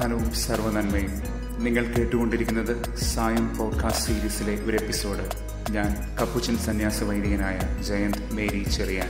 സമാധാനവും സർവ്വനന്മയും നിങ്ങൾ കേട്ടുകൊണ്ടിരിക്കുന്നത് സായം പോഡ്കാസ്റ്റ് സീരീസിലെ ഒരു എപ്പിസോഡ് ഞാൻ കപ്പുച്ചൻ സന്യാസ വൈദികനായ ജയന്ത് മേരി ചെറിയാൻ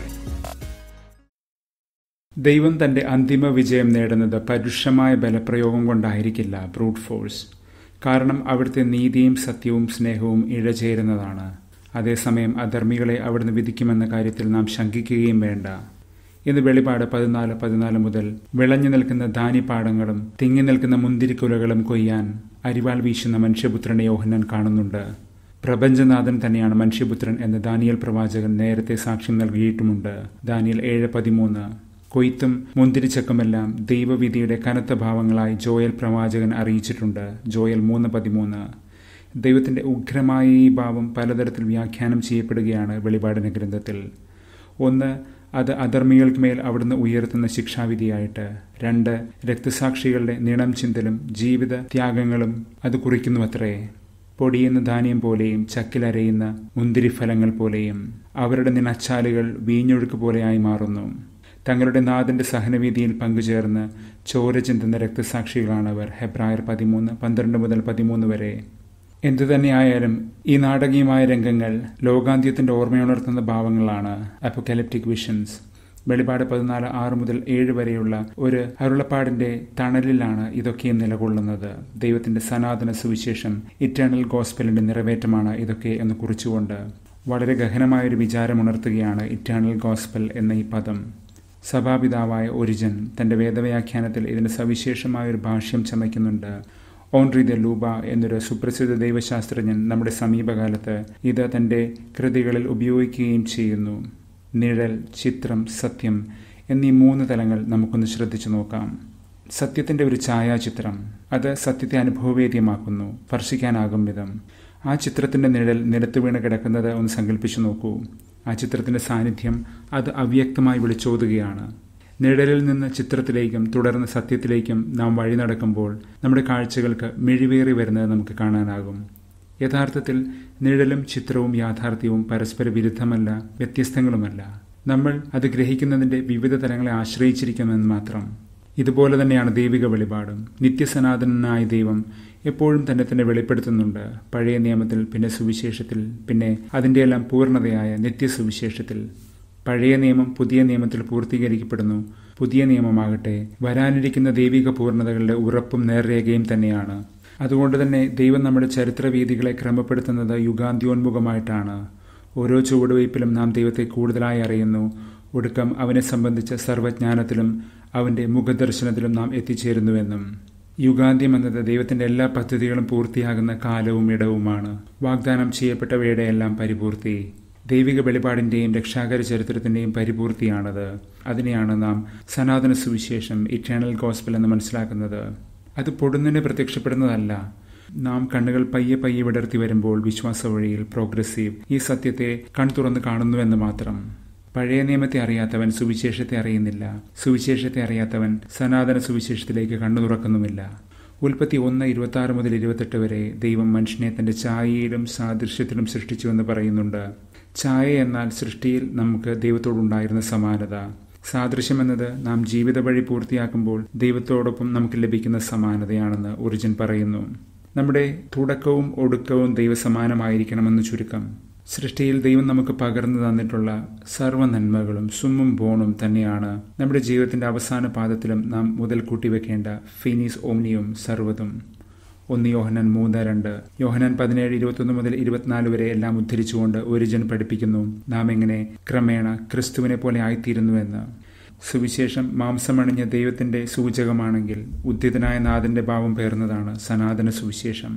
ദൈവം തന്റെ അന്തിമ വിജയം നേടുന്നത് പരുഷമായ ബലപ്രയോഗം കൊണ്ടായിരിക്കില്ല ബ്രൂട്ട് ഫോഴ്സ് കാരണം അവിടുത്തെ നീതിയും സത്യവും സ്നേഹവും ഇഴചേരുന്നതാണ് അതേസമയം അധർമ്മികളെ അവിടുന്ന് വിധിക്കുമെന്ന കാര്യത്തിൽ നാം ശങ്കിക്കുകയും വേണ്ട ഇന്ന് വെളിപാട് പതിനാല് പതിനാല് മുതൽ വിളഞ്ഞു നിൽക്കുന്ന ധാന്യപ്പാടങ്ങളും തിങ്ങി നിൽക്കുന്ന മുന്തിരിക്കുലകളും കൊയ്യാൻ അരിവാൾ വീശുന്ന മനുഷ്യപുത്രനെ യോഹന്നാൻ കാണുന്നുണ്ട് പ്രപഞ്ചനാഥൻ തന്നെയാണ് മനുഷ്യപുത്രൻ എന്ന് ദാനിയൽ പ്രവാചകൻ നേരത്തെ സാക്ഷ്യം നൽകിയിട്ടുമുണ്ട് ദാനിയൽ ഏഴ് പതിമൂന്ന് കൊയ്ത്തും മുന്തിരിച്ചക്കുമെല്ലാം ദൈവവിധിയുടെ കനത്ത ഭാവങ്ങളായി ജോയൽ പ്രവാചകൻ അറിയിച്ചിട്ടുണ്ട് ജോയൽ മൂന്ന് പതിമൂന്ന് ദൈവത്തിന്റെ ഉഗ്രമായ ഈ ഭാവം പലതരത്തിൽ വ്യാഖ്യാനം ചെയ്യപ്പെടുകയാണ് വെളിപാടിന ഗ്രന്ഥത്തിൽ ഒന്ന് അത് അധർമ്മികൾക്ക് മേൽ അവിടുന്ന് ഉയർത്തുന്ന ശിക്ഷാവിധിയായിട്ട് രണ്ട് രക്തസാക്ഷികളുടെ നിണം ചിന്തലും ജീവിത ത്യാഗങ്ങളും അത് കുറിക്കുന്നുവത്രേ പൊടിയുന്ന ധാന്യം പോലെയും ചക്കിലരയുന്ന മുന്തിരിഫലങ്ങൾ പോലെയും അവരുടെ നിണച്ചാലുകൾ വീഞ്ഞൊഴുക്ക് പോലെയായി മാറുന്നു തങ്ങളുടെ നാഥന്റെ സഹനവീതിയിൽ പങ്കുചേർന്ന് ചോര ചിന്തുന്ന രക്തസാക്ഷികളാണവർ ഹെബ്രായർ പതിമൂന്ന് പന്ത്രണ്ട് മുതൽ പതിമൂന്ന് വരെ എന്തുതന്നെയായാലും ഈ നാടകീയമായ രംഗങ്ങൾ ലോകാന്ത്യത്തിന്റെ ഓർമ്മയുണർത്തുന്ന ഭാവങ്ങളാണ് അപ്പോകാലിപ്റ്റിക് വിഷൻസ് വെളിപാട് പതിനാല് ആറ് മുതൽ ഏഴ് വരെയുള്ള ഒരു അരുളപ്പാടിന്റെ തണലിലാണ് ഇതൊക്കെയും നിലകൊള്ളുന്നത് ദൈവത്തിന്റെ സനാതന സുവിശേഷം ഇറ്റേണൽ ഗോസ്പലിന്റെ നിറവേറ്റമാണ് ഇതൊക്കെ എന്ന് കുറിച്ചുകൊണ്ട് വളരെ ഗഹനമായൊരു വിചാരമുണർത്തുകയാണ് ഇറ്റേണൽ ഗോസ്പൽ എന്ന ഈ പദം സഭാപിതാവായ ഒരിജൻ തന്റെ വേദവ്യാഖ്യാനത്തിൽ ഇതിന് സവിശേഷമായ ഒരു ഭാഷ്യം ചമയ്ക്കുന്നുണ്ട് ഓൺറി ദ ലൂബ എന്നൊരു സുപ്രസിദ്ധ ദൈവശാസ്ത്രജ്ഞൻ നമ്മുടെ സമീപകാലത്ത് ഇത് തന്റെ കൃതികളിൽ ഉപയോഗിക്കുകയും ചെയ്യുന്നു നിഴൽ ചിത്രം സത്യം എന്നീ മൂന്ന് തലങ്ങൾ നമുക്കൊന്ന് ശ്രദ്ധിച്ചു നോക്കാം സത്യത്തിന്റെ ഒരു ഛായാചിത്രം അത് സത്യത്തെ അനുഭവവേദ്യമാക്കുന്നു സ്പർശിക്കാനാകും വിധം ആ ചിത്രത്തിന്റെ നിഴൽ നിലത്ത് വീണ് കിടക്കുന്നത് ഒന്ന് സങ്കല്പിച്ചു നോക്കൂ ആ ചിത്രത്തിന്റെ സാന്നിധ്യം അത് അവ്യക്തമായി വിളിച്ചോതുകയാണ് നിഴലിൽ നിന്ന് ചിത്രത്തിലേക്കും തുടർന്ന് സത്യത്തിലേക്കും നാം വഴി നടക്കുമ്പോൾ നമ്മുടെ കാഴ്ചകൾക്ക് മിഴിവേറി വരുന്നത് നമുക്ക് കാണാനാകും യഥാർത്ഥത്തിൽ നിഴലും ചിത്രവും യാഥാർത്ഥ്യവും പരസ്പര വിരുദ്ധമല്ല വ്യത്യസ്തങ്ങളുമല്ല നമ്മൾ അത് ഗ്രഹിക്കുന്നതിന്റെ വിവിധ തലങ്ങളെ ആശ്രയിച്ചിരിക്കുമെന്ന് മാത്രം ഇതുപോലെ തന്നെയാണ് ദൈവിക വെളിപാടും നിത്യസനാതനായ ദൈവം എപ്പോഴും തന്നെ തന്നെ വെളിപ്പെടുത്തുന്നുണ്ട് പഴയ നിയമത്തിൽ പിന്നെ സുവിശേഷത്തിൽ പിന്നെ അതിൻ്റെയെല്ലാം പൂർണ്ണതയായ നിത്യസുവിശേഷത്തിൽ പഴയ നിയമം പുതിയ നിയമത്തിൽ പൂർത്തീകരിക്കപ്പെടുന്നു പുതിയ നിയമമാകട്ടെ വരാനിരിക്കുന്ന ദൈവിക പൂർണ്ണതകളുടെ ഉറപ്പും നേർരേഖയും തന്നെയാണ് അതുകൊണ്ട് തന്നെ ദൈവം നമ്മുടെ ചരിത്രവീതികളെ ക്രമപ്പെടുത്തുന്നത് യുഗാന്ത്യോന്മുഖമായിട്ടാണ് ഓരോ ചുവടുവയ്പിലും നാം ദൈവത്തെ കൂടുതലായി അറിയുന്നു ഒടുക്കം അവനെ സംബന്ധിച്ച സർവജ്ഞാനത്തിലും അവന്റെ മുഖദർശനത്തിലും നാം എത്തിച്ചേരുന്നുവെന്നും യുഗാന്ത്യം എന്നത് ദൈവത്തിന്റെ എല്ലാ പദ്ധതികളും പൂർത്തിയാകുന്ന കാലവും ഇടവുമാണ് വാഗ്ദാനം ചെയ്യപ്പെട്ടവയുടെ എല്ലാം പരിപൂർത്തി ദൈവിക വെളിപാടിന്റെയും രക്ഷാകര ചരിത്രത്തിന്റെയും പരിപൂർത്തിയാണത് അതിനെയാണ് നാം സനാതന സുവിശേഷം ഇറ്റേണൽ ഗോസ്പൽ എന്ന് മനസ്സിലാക്കുന്നത് അത് പൊടുന്നനെ പ്രത്യക്ഷപ്പെടുന്നതല്ല നാം കണ്ണുകൾ പയ്യെ പയ്യെ വിടർത്തി വരുമ്പോൾ വിശ്വാസ വഴിയിൽ പ്രോഗ്രസീവ് ഈ സത്യത്തെ കൺതുറന്ന് കാണുന്നുവെന്ന് മാത്രം പഴയ നിയമത്തെ അറിയാത്തവൻ സുവിശേഷത്തെ അറിയുന്നില്ല സുവിശേഷത്തെ അറിയാത്തവൻ സനാതന സുവിശേഷത്തിലേക്ക് കണ്ണു തുറക്കുന്നുമില്ല ഉൽപ്പത്തി ഒന്ന് ഇരുപത്തി ആറ് മുതൽ ഇരുപത്തെട്ട് വരെ ദൈവം മനുഷ്യനെ തന്റെ ഛായയിലും സാദൃശ്യത്തിലും സൃഷ്ടിച്ചുവെന്ന് പറയുന്നുണ്ട് ഛായ എന്നാൽ സൃഷ്ടിയിൽ നമുക്ക് ദൈവത്തോടുണ്ടായിരുന്ന സമാനത സാദൃശ്യം എന്നത് നാം ജീവിത വഴി പൂർത്തിയാക്കുമ്പോൾ ദൈവത്തോടൊപ്പം നമുക്ക് ലഭിക്കുന്ന സമാനതയാണെന്ന് ഒറിജിൻ പറയുന്നു നമ്മുടെ തുടക്കവും ഒടുക്കവും ദൈവസമാനമായിരിക്കണമെന്ന് ചുരുക്കം സൃഷ്ടിയിൽ ദൈവം നമുക്ക് പകർന്നു തന്നിട്ടുള്ള സർവ്വ നന്മകളും സുമ്മും ബോണും തന്നെയാണ് നമ്മുടെ ജീവിതത്തിന്റെ അവസാന പാദത്തിലും നാം മുതൽ കൂട്ടിവെക്കേണ്ട ഫിനീസ് ഓംനിയും സർവ്വതും ഒന്ന് യോഹനൻ മൂന്ന് രണ്ട് യോഹനൻ പതിനേഴ് ഇരുപത്തൊന്ന് മുതൽ ഇരുപത്തിനാല് വരെ എല്ലാം ഉദ്ധരിച്ചുകൊണ്ട് ഒരിജൻ പഠിപ്പിക്കുന്നു നാം എങ്ങനെ ക്രമേണ ക്രിസ്തുവിനെ പോലെ ആയിത്തീരുന്നുവെന്ന് സുവിശേഷം മാംസമണിഞ്ഞ ദൈവത്തിന്റെ സൂചകമാണെങ്കിൽ ഉദ്ധിതനായ നാഥന്റെ ഭാവം പേർന്നതാണ് സനാതന സുവിശേഷം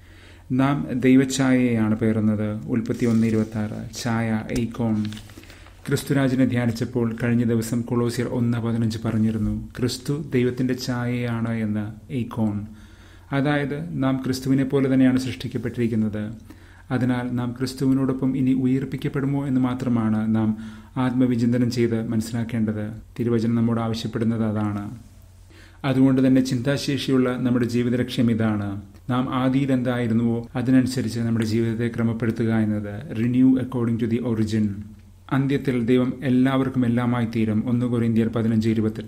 നാം ദൈവഛായയാണ് പേറുന്നത് ഉൽപ്പത്തി ഒന്ന് ഇരുപത്തി ആറ് ഛായ എയ്ക്കോൺ ക്രിസ്തുരാജിനെ ധ്യാനിച്ചപ്പോൾ കഴിഞ്ഞ ദിവസം കൊളോസിയർ ഒന്ന് പതിനഞ്ച് പറഞ്ഞിരുന്നു ക്രിസ്തു ദൈവത്തിന്റെ ഛായയാണ് എന്ന് എയ്ക്കോൺ അതായത് നാം ക്രിസ്തുവിനെ പോലെ തന്നെയാണ് സൃഷ്ടിക്കപ്പെട്ടിരിക്കുന്നത് അതിനാൽ നാം ക്രിസ്തുവിനോടൊപ്പം ഇനി ഉയർപ്പിക്കപ്പെടുമോ എന്ന് മാത്രമാണ് നാം ആത്മവിചിന്തനം ചെയ്ത് മനസ്സിലാക്കേണ്ടത് തിരുവചനം നമ്മോട് ആവശ്യപ്പെടുന്നത് അതാണ് അതുകൊണ്ട് തന്നെ ചിന്താശേഷിയുള്ള നമ്മുടെ ജീവിത ലക്ഷ്യം ഇതാണ് നാം ആദിയിൽ എന്തായിരുന്നുവോ അതിനനുസരിച്ച് നമ്മുടെ ജീവിതത്തെ ക്രമപ്പെടുത്തുക എന്നത് renew according to the origin അന്ത്യത്തിൽ ദൈവം എല്ലാവർക്കും എല്ലാമായി തീരും ഒന്ന് കൊറിന്ത്യർ പതിനഞ്ച് ഇരുപത്തെട്ട്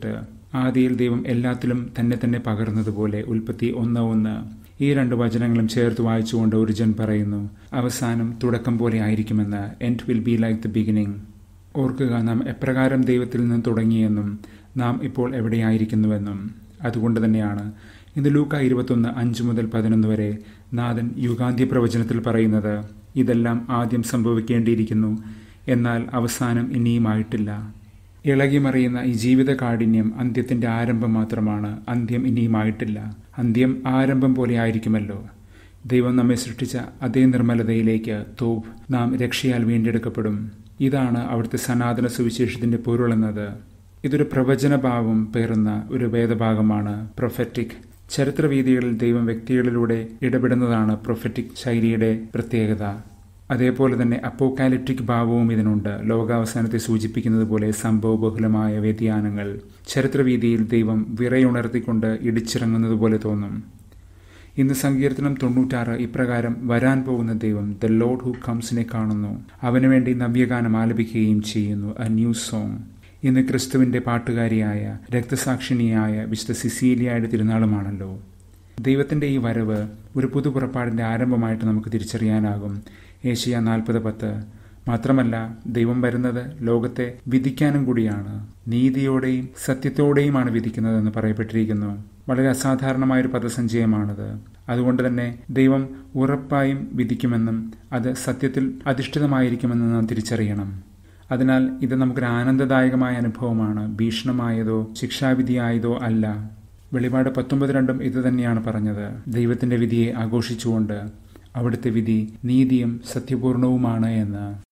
ആദിയിൽ ദൈവം എല്ലാത്തിലും തന്നെ തന്നെ പകർന്നതുപോലെ ഉൽപ്പത്തി ഒന്ന് ഒന്ന് ഈ രണ്ട് വചനങ്ങളും ചേർത്ത് വായിച്ചുകൊണ്ട് ഒരിജൻ പറയുന്നു അവസാനം തുടക്കം പോലെ ആയിരിക്കുമെന്ന് end will be like the beginning ഓർക്കുക നാം എപ്രകാരം ദൈവത്തിൽ നിന്ന് തുടങ്ങിയെന്നും നാം ഇപ്പോൾ എവിടെയായിരിക്കുന്നുവെന്നും അതുകൊണ്ട് തന്നെയാണ് ഇന്ന് ലൂക്ക ഇരുപത്തൊന്ന് അഞ്ച് മുതൽ പതിനൊന്ന് വരെ നാഥൻ യുഗാന്ത്യ പ്രവചനത്തിൽ പറയുന്നത് ഇതെല്ലാം ആദ്യം സംഭവിക്കേണ്ടിയിരിക്കുന്നു എന്നാൽ അവസാനം ഇനിയുമായിട്ടില്ല ഇളകിമറിയുന്ന ഈ ജീവിത കാഠിന്യം അന്ത്യത്തിന്റെ ആരംഭം മാത്രമാണ് അന്ത്യം ഇനിയുമായിട്ടില്ല അന്ത്യം ആരംഭം പോലെ ആയിരിക്കുമല്ലോ ദൈവം നമ്മെ സൃഷ്ടിച്ച അതേ നിർമ്മലതയിലേക്ക് തോബ് നാം രക്ഷയാൽ വീണ്ടെടുക്കപ്പെടും ഇതാണ് അവിടുത്തെ സനാതന സുവിശേഷത്തിന്റെ പൊരുളെന്നത് ഇതൊരു പ്രവചനഭാവം പേറുന്ന ഒരു വേദഭാഗമാണ് പ്രൊഫറ്റിക് ചരിത്രവീതികളിൽ ദൈവം വ്യക്തികളിലൂടെ ഇടപെടുന്നതാണ് പ്രൊഫറ്റിക് ശൈലിയുടെ പ്രത്യേകത അതേപോലെ തന്നെ അപ്പോക്കാലിപ്റ്റിക് ഭാവവും ഇതിനുണ്ട് ലോകാവസാനത്തെ സൂചിപ്പിക്കുന്നത് പോലെ സംഭവബഹുലമായ വ്യതിയാനങ്ങൾ ചരിത്രവീതിയിൽ ദൈവം വിറയുണർത്തിക്കൊണ്ട് ഇടിച്ചിറങ്ങുന്നത് പോലെ തോന്നും ഇന്ന് സങ്കീർത്തനം തൊണ്ണൂറ്റാറ് ഇപ്രകാരം വരാൻ പോകുന്ന ദൈവം ദ ലോഡ് ഹു കംസിനെ കാണുന്നു അവന് വേണ്ടി നവ്യഗാനം ആലപിക്കുകയും ചെയ്യുന്നു എ ന്യൂ സോങ് ഇന്ന് ക്രിസ്തുവിന്റെ പാട്ടുകാരിയായ രക്തസാക്ഷിണിയായ വിശുദ്ധ സിസീലിയയുടെ തിരുനാളുമാണല്ലോ ദൈവത്തിന്റെ ഈ വരവ് ഒരു പുതുപുറപ്പാടിന്റെ ആരംഭമായിട്ട് നമുക്ക് തിരിച്ചറിയാനാകും ഏഷ്യ നാൽപ്പത് പത്ത് മാത്രമല്ല ദൈവം വരുന്നത് ലോകത്തെ വിധിക്കാനും കൂടിയാണ് നീതിയോടെയും സത്യത്തോടെയുമാണ് വിധിക്കുന്നതെന്ന് പറയപ്പെട്ടിരിക്കുന്നു വളരെ അസാധാരണമായൊരു പദസഞ്ചയമാണത് അതുകൊണ്ട് തന്നെ ദൈവം ഉറപ്പായും വിധിക്കുമെന്നും അത് സത്യത്തിൽ അധിഷ്ഠിതമായിരിക്കുമെന്നും നാം തിരിച്ചറിയണം അതിനാൽ ഇത് നമുക്കൊരു ആനന്ദദായകമായ അനുഭവമാണ് ഭീഷണമായതോ ശിക്ഷാവിധിയായതോ അല്ല വെളിപാട് പത്തൊമ്പത് രണ്ടും ഇത് തന്നെയാണ് പറഞ്ഞത് ദൈവത്തിന്റെ വിധിയെ ആഘോഷിച്ചുകൊണ്ട് അവിടുത്തെ വിധി നീതിയും സത്യപൂർണവുമാണ് എന്ന്